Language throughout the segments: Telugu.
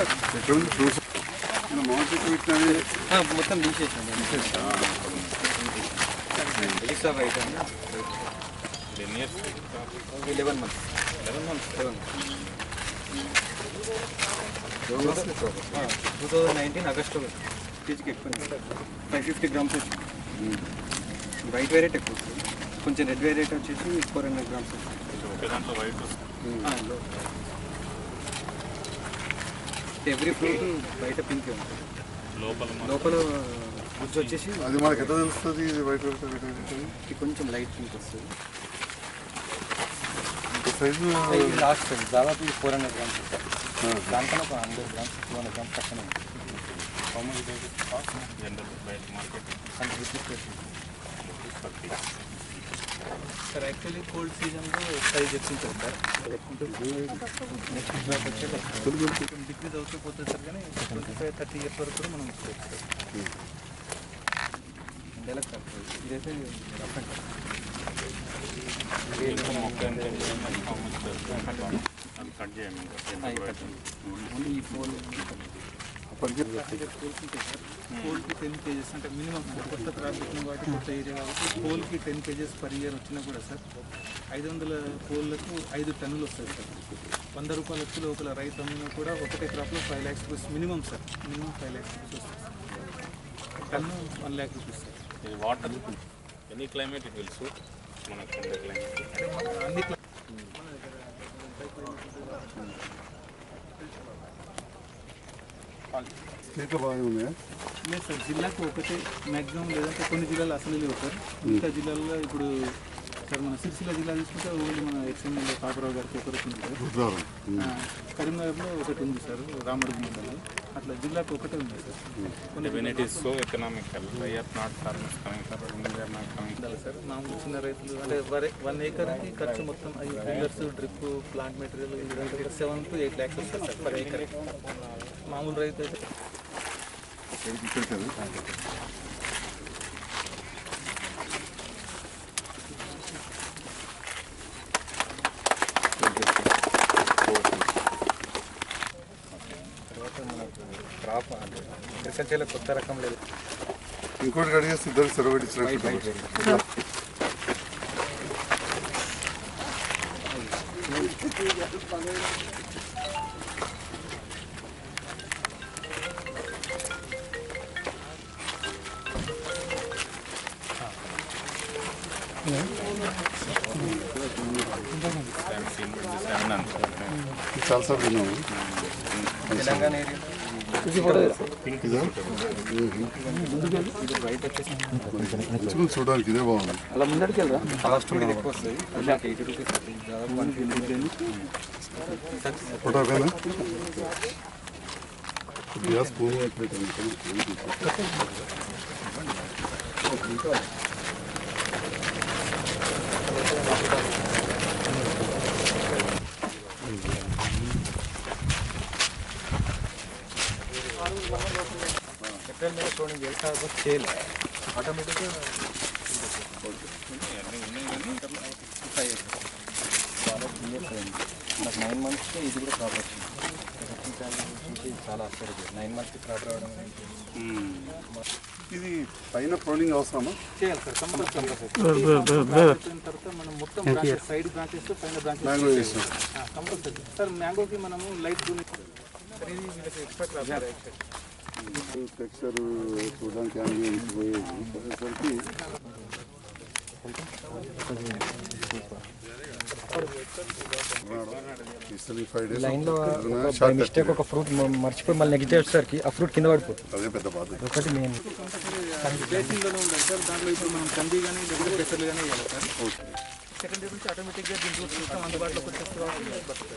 ఎక్కడ ఉంది ఫ్రూట్స్ మామిడి చెట్టు పెట్టినది ఆ, మొత్తం తీసేసాను ఎలిసా వైట్ అని eleven months eleven months eleven two thousand nineteen ఆగస్ట్లో కేజీకి ఎక్కువ ఫైవ్ ఫిఫ్టీ గ్రామ్స్ వచ్చింది వైట్ వేరియట్ ఎక్కువ వస్తుంది కొంచెం రెడ్ వేరియట్ వచ్చేసి four hundred grams every fruit బయట పింక్ ఉంటుంది లోపల గుజ్జు వచ్చేసి అది మనకి ఎట్లా తెలుస్తుంది ఇది బయట పెడితే బయట పెడితే? ఇది కొంచెం లైట్ పింక్ వస్తుంది ఈ సైజు ఇది లాస్ట్ సైజ్ దాదాపు ఇది ఫోర్ హండ్రెడ్ గ్రామ్స్ వస్తుంది దానికన్నా ఒక hundred grams two hundred grams పక్కనే hundred rupees sir actually cold సీజన్లో సైజ్ ఎక్కువ ఉంటుంది సార్ నెక్స్ట్ క్రాప్ వచ్చేది డిగ్రీస్ అవుతూ పోతుంది సార్ కానీ ట్వంటీ ఫైవ్ థర్టీ ఇయర్స్ వరకు కూడా మనం ఇచ్చుకోవచ్చు సార్ నెలకు సార్ ఇదైతే రఫ్ అండ్ ఓన్లీ ఈ ఫోన్ పోల్కి టెన్ కేజెస్ అంటే మినిమం కొత్త క్రాప్ పెట్టిన కాబట్టి కొత్త ఏరియా కాబట్టి పోల్కి టెన్ కేజెస్ పర్ ఇయర్ వచ్చినా కూడా సార్ ఐదు వందల పోల్లకు ఐదు టన్నులు వస్తాయి సార్ వంద రూపాయల వచ్చి లోపల రైతు అమ్మినా కూడా ఒకటే క్రాప్లో five lakhs rupees minimum sir minimum five lakhs rupees వస్తుంది sir ton one lakh rupees sir ఇది water any climate it will suit మనకు ఉండే క్లైమేట్ అంటే మన అన్ని క్లా- స్టేట్లో బాగానే ఉన్నాయా లేదు సార్ జిల్లాకు ఒకటే మ్యాక్సిమం లేదంటే కొన్ని జిల్లాలు అసలు లేవు సార్ మిగతా జిల్లాల్లో ఇప్పుడు సార్ మన సిరిసిల్ల జిల్లా తీసుకుంటే ఓన్లీ మన ఎక్స్ఎంఎల్ఏ పాపరావు గారికి ఒకరికి ఉంది సార్ రుద్రారం ఆ, కరీంనగర్లో ఒకటి ఉంది సార్ రాముడు మండలం అట్లా జిల్లాకు ఒకటే ఉంది సార్ కొన్ని when it is so economical why are not farmers coming forward when they are not coming ఉండాలి సార్ మామూలు చిన్న రైతులు అంటే వరే వన్ ఏకర్కి ఖర్చు మొత్తం అవి ఫిల్లర్స్ డ్రిప్ ప్లాంట్ మెటీరియల్ ఇదంతా సెవెన్ టు ఎయిట్ ల్యాక్స్ వస్తుంది సార్ పర్ ఏకర్ మామూలు రైతు అయితే ఇక్కడికి అది తర్వాత మనకు క్రాప్ అగ్రికల్చర్లో కొత్త రకం లేదు ఇంకోటి అడిగేస్తే ఇద్దరు సెలవుడిచ్చినట్టు seven and చాలాసార్లు విన్నాము తెలంగాణ ఏరియా ఇదా రైట్ వచ్చేసి మంచిగా చూడడానికి ఇదే బాగుంది అలా ముందడికి వెళ్ళరా కాస్ట్ కూడా ఇది ఎక్కువ వస్తుంది నాకు ఎయిటీ రూపీస్ దాదాపు వన్ ఫిఫ్టీ ఫోటో పైన కొద్దిగా స్పూన్ పెట్టాను పెట్రోల్ మీద చూడండి వెళ్తా చేయలే ఆటోమేటిక్గా చాలా క్లియర్ అయింది నాకు నైన్ మంత్స్కి ఇది కూడా క్రాప్ వచ్చింది వచ్చిన చాలా చూసి చాలా ఆశ్చర్యపోయింది నైన్ మంత్స్కి క్రాప్ రావడం అనేది ఇది పైన ప్రోనింగ్ అవసరమా చేయాలి సార్ కంపల్సరీ కంపల్సరీ అయిపోయిన తర్వాత మనం మొత్తం బ్రాంచెస్ సైడ్ బ్రాంచెస్ పైన మ్యాంగో బ్రాంచెస్ వేసాం కంపల్సరీ సార్ మ్యాంగోకి మనము లైట్ గ్రీన్ సార్ ఇది వీళ్ళకి ఎక్స్ట్రా క్రాప్ యాక్చువల్లీ టెక్స్చర్ చూడడానికి పోయేసరికి ఫైవ్ డేస్ లైన్లో బై షార్ట్ మిస్టేక్ ఒక ఫ్రూట్ మర్చిపోయి మళ్ళీ నెగిటివ్ వచ్చేసరికి ఆ ఫ్రూట్ కింద పడిపోతుంది అదే పెద్ద బాధ ఒకటి మెయిన్ బేసింగ్లోనే ఉండాలి సార్ దాంట్లో ఇప్పుడు మనం కంది కానీ లేకపోతే పెసర్లు కానీ వేయాలి సార్ సెకండ్ నుంచి ఆటోమేటిక్గా దీంట్లో సిస్టమ్ అందుబాటులోకి వచ్చేస్తుంది కాబట్టి బతుకుతుంది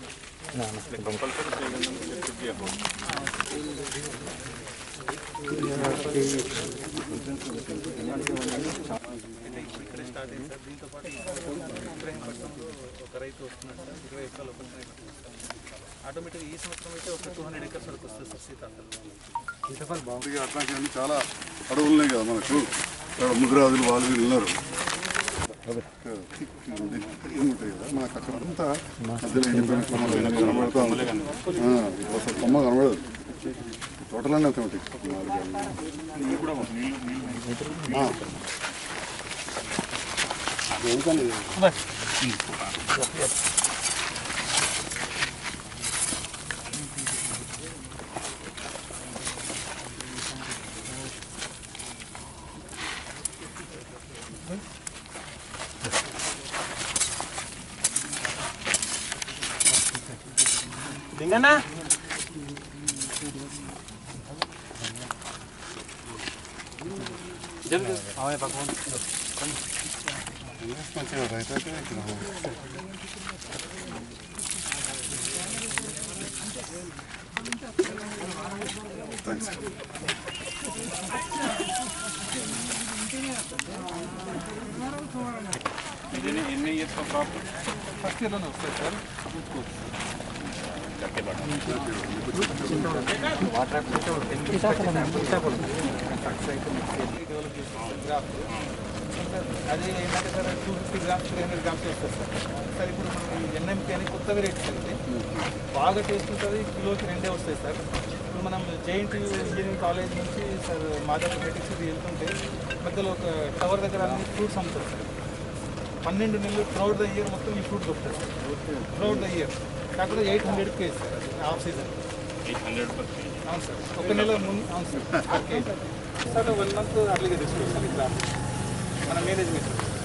ఇక్కడే స్టార్ట్ అయింది సార్ దీంతో పాటు ఇబ్రాహీంపట్నం ఒక రైతు వస్తున్నాడు సార్ ఇరవై ఎకరాలు ఒక రైతు ఆటోమేటిక్గా ఈ సంవత్సరం అయితే ఒక టూ హండ్రెడ్ ఎకర్స్ వరకు వస్తుంది సార్ సీతాఫలం బాగుంది అట్లాంటివన్నీ చాలా అడవులు ఉన్నాయి కదా మనకు ఇక్కడ ముదిరాజులు వాళ్ళు వీళ్ళు ఉన్నారు థిక్ ఉంది. ఇది ఉంటాయి కదా మనకు అక్కడ అంతా మధ్యలో ఎండిపోయిన కొమ్మలు అయినా కనబడతా ఉంటాయి. ఆ, ఇప్పుడు అసలు కొమ్మ కనబడదు టోటల్ అన్నీ అంతే ఉంటాయి నాలుగు ఐదు. ఆ. ఎందుకని మంచిగా రైతు అయితే ఇక్కడ థ్యాంక్స్ ఇది ఎన్ని- ఎన్ని ఇయర్స్ క్రాప్ ఫస్ట్ ఇయర్లోనే వస్తాయి సార్ అది ఏంటంటే sir two fifty grams three hundred grams వస్తుంది సార్ సార్ ఇప్పుడు మనం ఎన్ఎంపీ అని కొత్త వెరైటీ సార్ ఇది బాగా టేస్ట్ ఉంటుంది కిలోకి రెండే వస్తాయి సార్ ఇప్పుడు మనం జేఎన్టీ ఇంజనీరింగ్ కాలేజ్ నుంచి సార్ మాధవ్ మెటిక్స్ ఇది వెళ్తుంటే మధ్యలో ఒక టవర్ దగ్గర అన్ని ఫ్రూట్స్ అమ్ముతారు సార్ పన్నెండు నెలలు త్రౌట్ ద ఇయర్ మొత్తం ఈ ఫ్రూట్ దొరుకుతుంది సార్ త్రౌట్ ద ఇయర్ కాకపోతే ఎయిట్ హండ్రెడ్ కేజీ సార్ అది off season eight hundred per KG అవును సార్ ఒక నెల ముందు అవును sir per KG sir one month అర్లీగా తీసుకోవచ్చు సార్ ఇట్లా మన మేనేజ్మెంట్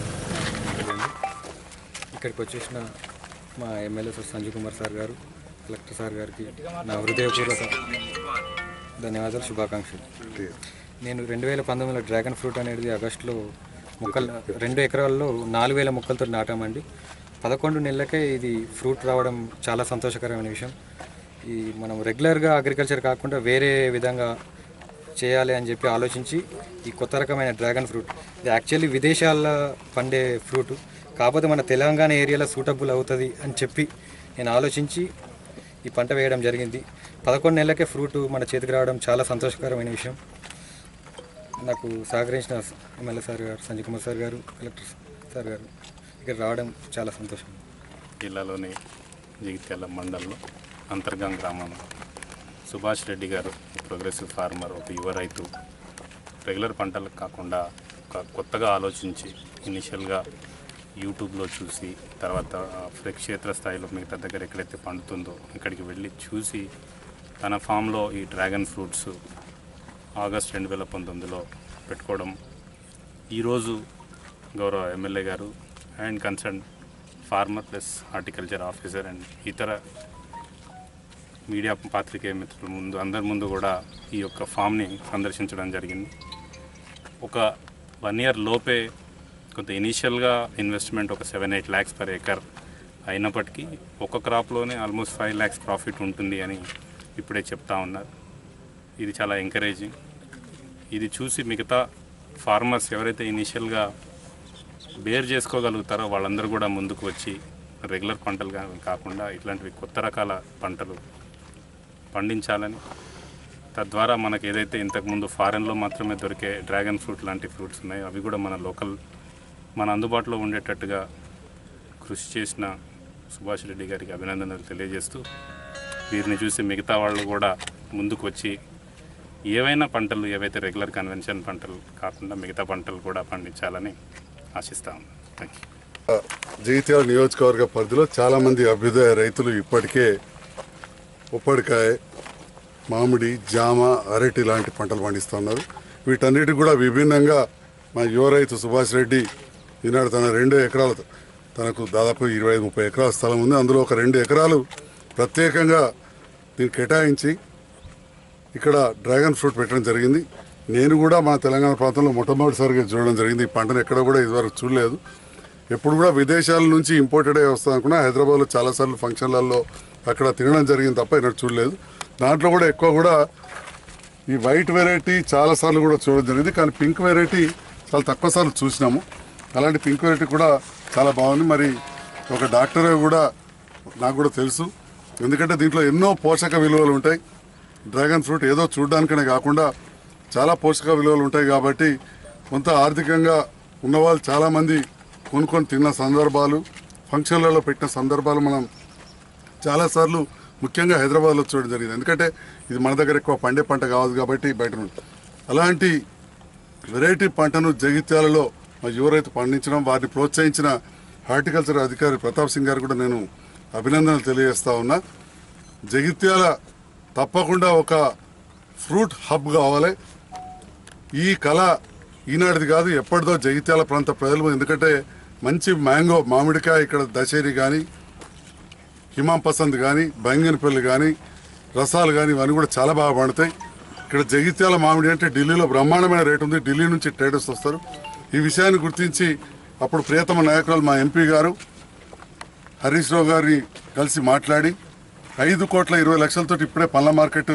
ఇక్కడికి వచ్చేసిన మా MLA sir Sanjay Kumar sir గారు కలెక్టర్ సార్ గారికి నా హృదయపూర్వక ధన్యవాదాలు శుభాకాంక్షలు నేను రెండు వేల పంతొమ్మిదిలో డ్రాగన్ ఫ్రూట్ అనేది ఆగస్టులో మొక్కలు రెండు ఎకరాల్లో నాలుగు వేల మొక్కలతో నాటామండి పదకొండు నెలలకే ఇది ఫ్రూట్ రావడం చాలా సంతోషకరమైన విషయం ఈ మనం రెగ్యులర్గా అగ్రికల్చర్ కాకుండా వేరే విధంగా చేయాలి అని చెప్పి ఆలోచించి ఈ కొత్త రకమైన డ్రాగన్ ఫ్రూట్ ఇది యాక్చువల్లీ విదేశాల్లో పండే ఫ్రూట్ కాకపోతే మన తెలంగాణ ఏరియాలో సూటబుల్ అవుతుంది అని చెప్పి నేను ఆలోచించి ఈ పంట వేయడం జరిగింది పదకొండు నెలలకే ఫ్రూట్ మన చేతికి రావడం చాలా సంతోషకరమైన విషయం నాకు సహకరించిన ఎమ్మెల్యే సార్ గారు సంజయ్ కుమార్ సార్ గారు కలెక్టర్ సార్ గారు ఇక్కడ రావడం చాలా సంతోషం జిల్లాలోని జగిత్యాల మండలంలో అంతర్గం గ్రామంలో సుభాష్ రెడ్డి గారు ప్రోగ్రెసివ్ ఫార్మర్ ఒక యువ రైతు రెగ్యులర్ పంటలకు కాకుండా ఒక కొత్తగా ఆలోచించి ఇనిషియల్గా యూట్యూబ్లో చూసి తర్వాత ఫ్రెక్ క్షేత్ర స్థాయిలో మిగతా దగ్గర ఎక్కడైతే పండుతుందో ఇక్కడికి వెళ్ళి చూసి తన ఫామ్లో ఈ డ్రాగన్ ఫ్రూట్స్ ఆగస్ట్ రెండు వేల పంతొమ్మిదిలో పెట్టుకోవడం ఈరోజు గౌరవ ఎమ్మెల్యే గారు and concern farmer plus horticulture officer and ఇతర మీడియా పాత్రికేయ మిత్రుల ముందు అందరి ముందు కూడా ఈ యొక్క ఫామ్ని సందర్శించడం జరిగింది ఒక వన్ ఇయర్ లోపే కొంత ఇనీషియల్గా ఇన్వెస్ట్మెంట్ ఒక seven eight lakhs per acre అయినప్పటికీ ఒక క్రాప్లోనే ఆల్మోస్ట్ ఫైవ్ ల్యాక్స్ ప్రాఫిట్ ఉంటుంది అని ఇప్పుడే చెప్తా ఉన్నారు ఇది చాలా ఎంకరేజింగ్ ఇది చూసి మిగతా ఫార్మర్స్ ఎవరైతే ఇనీషియల్గా బేర్ చేసుకోగలుగుతారో వాళ్ళందరూ కూడా ముందుకు వచ్చి రెగ్యులర్ పంటలు కా- కాకుండా ఇట్లాంటివి కొత్త రకాల పంటలు పండించాలని తద్వారా మనకు ఏదైతే ఇంతకుముందు ఫారెన్లో మాత్రమే దొరికే డ్రాగన్ ఫ్రూట్ లాంటి ఫ్రూట్స్ ఉన్నాయో అవి కూడా మన లోకల్ మన అందుబాటులో ఉండేటట్టుగా కృషి చేసిన సుభాష్ రెడ్డి గారికి అభినందనలు తెలియజేస్తూ వీరిని చూసి మిగతా వాళ్ళు కూడా ముందుకు వచ్చి ఏవైనా పంటలు ఏవైతే రెగ్యులర్ కన్వెన్షన్ పంటలు కాకుండా మిగతా పంటలు కూడా పండించాలని ఆశిస్తా ఉన్నాను థ్యాంక్ యూ జగిత్యాల నియోజకవర్గ పరిధిలో చాలామంది అభ్యుదయ రైతులు ఇప్పటికే ఉప్పడికాయ మామిడి జామ అరటి లాంటి పంటలు పండిస్తున్నారు వీటన్నిటి కూడా విభిన్నంగా మా యువ రైతు సుభాష్ రెడ్డి ఈనాడు తన రెండు ఎకరాలు తనకు దాదాపు ఇరవై ఐదు ముప్పై ఎకరాల స్థలం ఉంది అందులో ఒక రెండు ఎకరాలు ప్రత్యేకంగా దీన్ని కేటాయించి ఇక్కడ డ్రాగన్ ఫ్రూట్ పెట్టడం జరిగింది నేను కూడా మా తెలంగాణ ప్రాంతంలో మొట్టమొదటిసారిగా చూడడం జరిగింది ఈ పంటను ఎక్కడ కూడా ఇదివరకు చూడలేదు ఎప్పుడు కూడా విదేశాల నుంచి ఇంపోర్టెడ్ అయ్యి వస్తాం అనుకున్నా హైదరాబాద్లో చాలాసార్లు ఫంక్షన్లలో అక్కడ తినడం జరిగింది తప్ప ఇక్కడ చూడలేదు దాంట్లో కూడా ఎక్కువ కూడా ఈ వైట్ వెరైటీ చాలాసార్లు కూడా చూడడం జరిగింది కానీ పింక్ వెరైటీ చాలా తక్కువ సార్లు చూసినాము అలాంటి పింక్ వెరైటీ కూడా చాలా బాగుంది మరి ఒక డాక్టర్ కూడా నాకు కూడా తెలుసు ఎందుకంటే దీంట్లో ఎన్నో పోషక విలువలు ఉంటాయి డ్రాగన్ ఫ్రూట్ ఏదో చూడడానికనే కాకుండా చాలా పోషక విలువలు ఉంటాయి కాబట్టి కొంత ఆర్థికంగా ఉన్నవాళ్ళు చాలామంది కొనుక్కొని తిన్న సందర్భాలు ఫంక్షన్లలో పెట్టిన సందర్భాలు మనం చాలాసార్లు ముఖ్యంగా హైదరాబాద్లో చూడడం జరిగింది ఎందుకంటే ఇది మన దగ్గర ఎక్కువ పండే పంట కావదు కాబట్టి బయట నుండి అలాంటి వెరైటీ పంటను జగిత్యాలలో మా యువ రైతు పండించడం వారిని ప్రోత్సహించిన హార్టికల్చర్ అధికారి ప్రతాప్ సింగ్ గారు కూడా నేను అభినందనలు తెలియజేస్తా ఉన్నా జగిత్యాల తప్పకుండా ఒక ఫ్రూట్ హబ్ కావాలి ఈ కళ ఈనాటిది కాదు ఎప్పటిదో జగిత్యాల ప్రాంత ప్రజలు ఎందుకంటే మంచి మ్యాంగో మామిడికాయ ఇక్కడ దశేరి కానీ హిమాం పసంద్ కానీ బంగినపల్లి కానీ రసాలు కానీ ఇవన్నీ కూడా చాలా బాగా పండుతాయి ఇక్కడ జగిత్యాల మామిడి అంటే ఢిల్లీలో బ్రహ్మాండమైన రేటు ఉంది ఢిల్లీ నుంచి ట్రేడర్స్ వస్తారు ఈ విషయాన్ని గుర్తించి అప్పుడు ప్రియతమ నాయకురాలు మా ఎంపీ గారు హరీష్ రావు గారిని కలిసి మాట్లాడి ఐదు కోట్ల ఇరవై లక్షలతో ఇప్పుడే పండ్ల మార్కెట్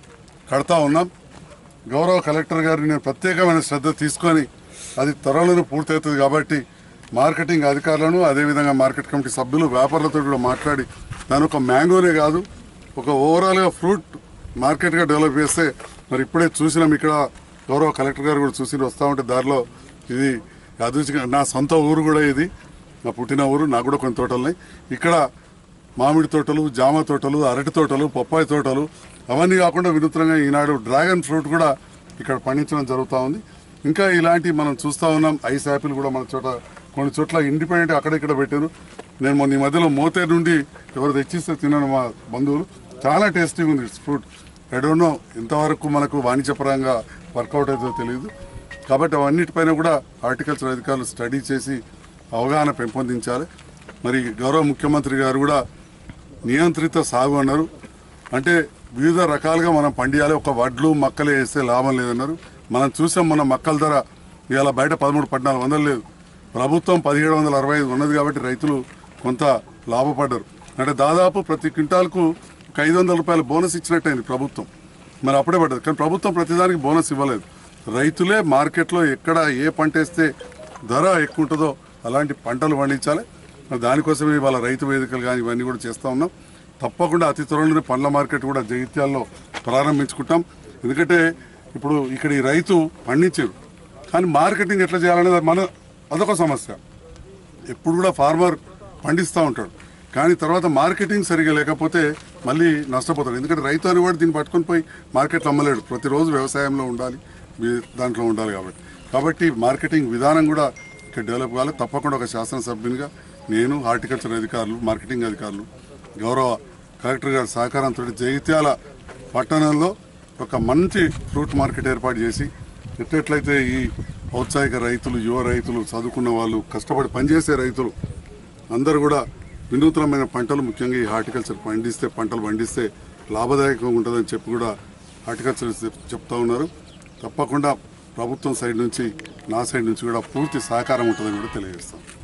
కడతా ఉన్నాం గౌరవ కలెక్టర్ గారిని నేను ప్రత్యేకమైన శ్రద్ధ తీసుకొని అది త్వరలోనే పూర్తవుతుంది కాబట్టి మార్కెటింగ్ అధికారులను అదేవిధంగా మార్కెట్ కమిటీ సభ్యులు వ్యాపారులతో కూడా మాట్లాడి దాని ఒక మ్యాంగోనే కాదు ఒక ఓవరాల్గా ఫ్రూట్ మార్కెట్గా డెవలప్ చేస్తే మరి ఇప్పుడే చూసినాం ఇక్కడ గౌరవ కలెక్టర్ గారు కూడా చూసి వస్తూ ఉంటే దారిలో ఇది అదృష్టంగా నా సొంత ఊరు కూడా ఇది నా పుట్టిన ఊరు నాకు కూడా కొన్ని తోటలు ఉన్నాయి ఇక్కడ మామిడి తోటలు జామ తోటలు అరటి తోటలు పప్పాయి తోటలు అవన్నీ కాకుండా వినూత్నంగా ఈనాడు డ్రాగన్ ఫ్రూట్ కూడా ఇక్కడ పండించడం జరుగుతూ ఉంది ఇంకా ఇలాంటి మనం చూస్తూ ఉన్నాం ఐస్ యాపిల్ కూడా మన చోట కొన్ని చోట్ల ఇండిపెండెంట్ అక్కడ ఇక్కడ పెట్టారు నేను మొన్న ఈ మధ్యలో మోతే నుండి ఎవరు తెచ్చిస్తే తిన్నాను మా బంధువులు చాలా టేస్టీగా ఉంది ఫ్రూట్ ఐ డోంట్ నో ఎంతవరకు మనకు వాణిజ్యపరంగా వర్కౌట్ అవుతుందో తెలియదు కాబట్టి అవన్నిటిపైన కూడా హార్టికల్చర్ అధికారులు స్టడీ చేసి అవగాహన పెంపొందించాలి మరి గౌరవ ముఖ్యమంత్రి గారు కూడా నియంత్రిత సాగు అన్నారు అంటే వివిధ రకాలుగా మనం పండియాలి ఒక వడ్లు మక్కలే వేస్తే లాభం లేదన్నారు మనం చూసాం మన మక్కల ధర ఇవాళ బయట పదమూడు పద్నాలుగు వందలు లేదు ప్రభుత్వం పదిహేడు వందల అరవై ఐదు ఉన్నది కాబట్టి రైతులు కొంత లాభపడ్డారు అంటే దాదాపు ప్రతి క్వింటాల్కు ఒక ఐదు వందల రూపాయల బోనస్ ఇచ్చినట్టయింది ప్రభుత్వం మరి అప్పుడే పడ్డది కానీ ప్రభుత్వం ప్రతిదానికి బోనస్ ఇవ్వలేదు రైతులే మార్కెట్లో ఎక్కడ ఏ పంట వేస్తే ధర ఎక్కువ ఉంటుందో అలాంటి పంటలు పండించాలి మరి దానికోసమే ఇవాళ రైతు వేదికలు కానీ ఇవన్నీ కూడా చేస్తూ ఉన్నాం తప్పకుండా అతి త్వరలోనే పండ్ల మార్కెట్ కూడా జగిత్యాల్లో ప్రారంభించుకుంటాం ఎందుకంటే ఇప్పుడు ఇక్కడ ఈ రైతు పండించారు కానీ మార్కెటింగ్ ఎట్లా చేయాలనేది మన అదొక సమస్య ఎప్పుడు కూడా ఫార్మర్ పండిస్తూ ఉంటాడు కానీ తర్వాత మార్కెటింగ్ సరిగా లేకపోతే మళ్ళీ నష్టపోతాడు ఎందుకంటే రైతు అనేవాడు దీన్ని పట్టుకొని పోయి మార్కెట్లో అమ్మలేడు ప్రతిరోజు వ్యవసాయంలో ఉండాలి వీ- దాంట్లో ఉండాలి కాబట్టి కాబట్టి మార్కెటింగ్ విధానం కూడా ఇక్కడ డెవలప్ కావాలి తప్పకుండా ఒక శాసనసభ్యునిగా నేను హార్టికల్చర్ అధికారులు మార్కెటింగ్ అధికారులు గౌరవ కలెక్టర్ గారి సహకారంతో జగిత్యాల పట్టణంలో ఒక మంచి ఫ్రూట్ మార్కెట్ ఏర్పాటు చేసి ఎట్లయితే ఈ ఔత్సాహిక రైతులు యువ రైతులు చదువుకున్న వాళ్ళు కష్టపడి పనిచేసే రైతులు అందరూ కూడా వినూత్నమైన పంటలు ముఖ్యంగా ఈ హార్టికల్చర్ పండిస్తే పంటలు పండిస్తే లాభదాయకంగా ఉంటుందని చెప్పి కూడా హార్టికల్చర్ చెప్- చెప్తా ఉన్నారు తప్పకుండా ప్రభుత్వం సైడ్ నుంచి నా సైడ్ నుంచి కూడా పూర్తి సహకారం ఉంటుందని కూడా తెలియజేస్తాం